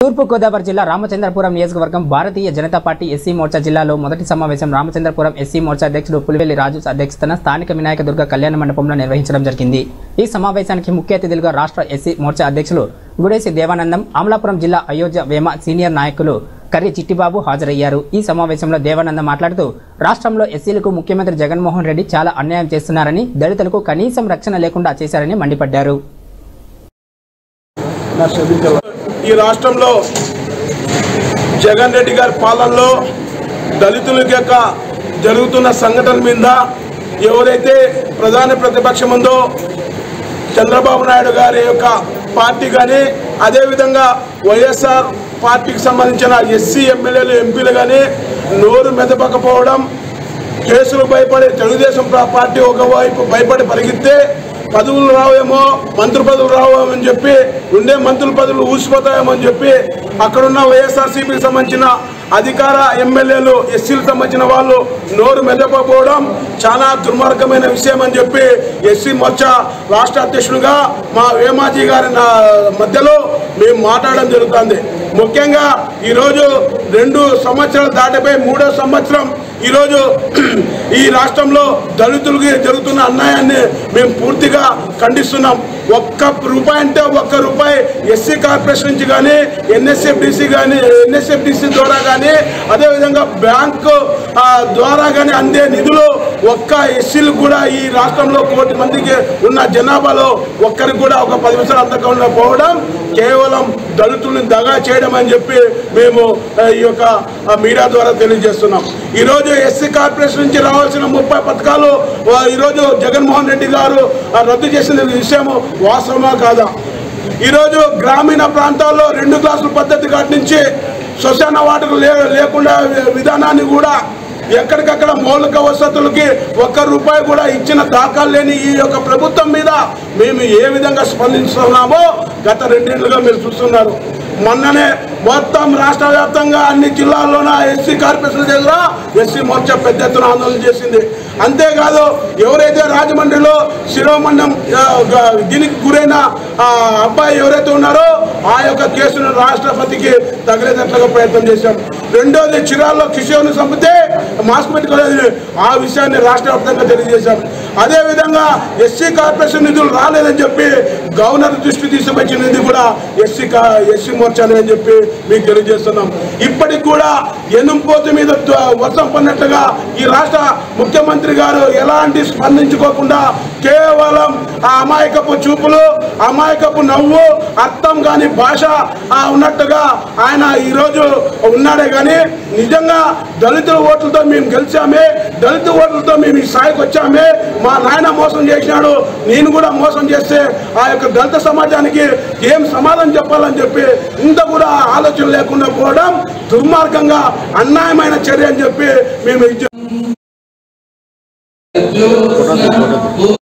తూర్పు గోదావరి జిల్లా రామచంద్రపురం నియోజకవర్గం భారతీయ జనతా పార్టీ ఎస్సీ మోర్చా జిల్లాలో మొదటి సమావేశం రామచంద్రపురం ఎస్సీ మోర్చా అధ్యక్షుడు పులివెల్లి రాజు అధ్యక్షతన స్థానిక వినాయక దుర్గ కళ్యాణ మండపంలో నిర్వహించడం జరిగింది ఈ సమావేశానికి ముఖ్య అతిథులుగా రాష్ట్ర ఎస్సీ మోర్చా అధ్యక్షులు గుడేసి దేవానందం అమలాపురం జిల్లా అయోధ్య వేమ సీనియర్ నాయకులు కర్రి చిట్టిబాబు హాజరయ్యారు ఈ సమావేశంలో దేవానందం మాట్లాడుతూ రాష్ట్రంలో ఎస్సీలకు ముఖ్యమంత్రి జగన్మోహన్ రెడ్డి చాలా అన్యాయం చేస్తున్నారని దళితులకు కనీసం రక్షణ లేకుండా చేశారని మండిపడ్డారు ఈ రాష్ట్రంలో జగన్ రెడ్డి గారి పాలనలో దళితుల యొక్క జరుగుతున్న సంఘటన మీద ఎవరైతే ప్రధాన ప్రతిపక్షం ఉందో చంద్రబాబు నాయుడు గారి యొక్క పార్టీ కానీ అదేవిధంగా వైఎస్ఆర్ పార్టీకి సంబంధించిన ఎస్సీ ఎమ్మెల్యేలు ఎంపీలు కానీ నోరు మెదపకపోవడం కేసులు భయపడి తెలుగుదేశం ప్రా- పార్టీ ఒకవైపు భయపడి పరిగెత్తే పదవులు రావేమో మంత్రి పదవులు రావేమో అని చెప్పి ఉండే మంత్రుల పదవులు ఊసిపోతాయేమో అని చెప్పి అక్కడున్న వైఎస్ఆర్సీపీకి సంబంధించిన అధికార ఎమ్మెల్యేలు ఎస్సీలకు సంబంధించిన వాళ్ళు నోరు మెదపకపోవడం చాలా దుర్మార్గమైన విషయం అని చెప్పి ఎస్సీ మోర్చా రాష్ట్ర అధ్యక్షులుగా మా వేమాజీ గారి నా మధ్యలో మేము మాట్లాడడం జరుగుతుంది ముఖ్యంగా ఈరోజు రెండు సంవత్సరాలు దాటిపోయి మూడో సంవత్సరం ఈరోజు ఈ రాష్ట్రంలో దళితులకి జరుగుతున్న అన్యాయాన్ని మేము పూర్తిగా ఖండిస్తున్నాం ఒక్క రూపాయి అంటే ఒక్క రూపాయి ఎస్సీ కార్పొరేషన్ నుంచి కానీ ఎన్ఎస్ఎఫ్డిసి కానీ ఎన్ఎస్ఎఫ్డిసి ద్వారా కానీ అదేవిధంగా బ్యాంకు ఆ, ద్వారా కానీ అందే నిధులు ఒక్క ఎస్సీలు కూడా ఈ రాష్ట్రంలో కోటి మందికి ఉన్న జనాభాలో ఒక్కరికి కూడా ఒక పది నిమిషాలు అందకుండా పోవడం కేవలం దళితుల్ని దగా చేయడం అని చెప్పి మేము ఆ, ఈ యొక్క ఆ, మీడియా ద్వారా తెలియజేస్తున్నాం ఈరోజు ఎస్సీ కార్పొరేషన్ నుంచి రావాల్సిన ముప్పై పథకాలు ఆ, ఈరోజు జగన్మోహన్ రెడ్డి గారు ఆ, రద్దు చేసిన విషయం వాస్తవమా కాదా ఈరోజు గ్రామీణ ప్రాంతాల్లో రెండు క్లాసుల పద్ధతి కాటి నుంచి శ్మశాన వాటకు లే లేకుండా విధానాన్ని కూడా ఎక్కడికక్కడ మౌలిక వసతులకి ఒక్క రూపాయి కూడా ఇచ్చిన దాఖలు లేని ఈ యొక్క ప్రభుత్వం మీద మేము ఏ విధంగా స్పందిస్తున్నామో గత రెండేళ్లుగా మీరు చూస్తున్నారు మొన్ననే మొత్తం రాష్ట్ర వ్యాప్తంగా అన్ని జిల్లాల్లోన ఎస్సీ కార్పొరేషన్ దగ్గర ఎస్సీ మోర్చా పెద్ద ఎత్తున ఆందోళన చేసింది అంతేకాదు ఎవరైతే రాజమండ్రిలో శిరోమండం ఆ, గ- దీనికి గురైన ఆ అబ్బాయి ఎవరైతే ఉన్నారో ఆ యొక్క కేసును రాష్ట్రపతికి తగిలేటట్లుగా ప్రయత్నం చేశాం రెండోది చిరాల్లో కిషోర్ని చంపితే మాస్క్ పెట్టుకోలేదు ఆ విషయాన్ని రాష్ట్ర వ్యాప్తంగా తెలియజేశాం అదేవిధంగా ఎస్సీ కార్పొరేషన్ నిధులు రాలేదని చెప్పి గవర్నర్ దృష్టి తీసుకొచ్చినది కూడా ఎస్సీ కా ఎస్సీ మోర్చాని అని చెప్పి మీకు తెలియజేస్తున్నాం ఇప్పటికి కూడా ఎనుంపోతు మీద ద- వర్షం పడినట్లుగా ఈ రాష్ట్ర ముఖ్యమంత్రి గారు ఎలాంటి స్పందించుకోకుండా కేవలం ఆ అమాయకపు చూపులు అమాయకపు నవ్వు అర్థం కాని భాష ఆ, ఉన్నట్టుగా ఆయన ఈరోజు ఉన్నాడే కానీ నిజంగా దళితుల ఓట్లతో మేము గెలిచామే దళిత ఓట్లతో మేము ఈ స్థాయికి వచ్చామే మా నాయన మోసం చేసినాడు నేను కూడా మోసం చేస్తే ఆ యొక్క దళిత సమాజానికి ఏం సమాధానం చెప్పాలని చెప్పి ఇంత కూడా ఆలోచన లేకుండా పోవడం దుర్మార్గంగా అన్యాయమైన చర్య అని చెప్పి మేము ఇది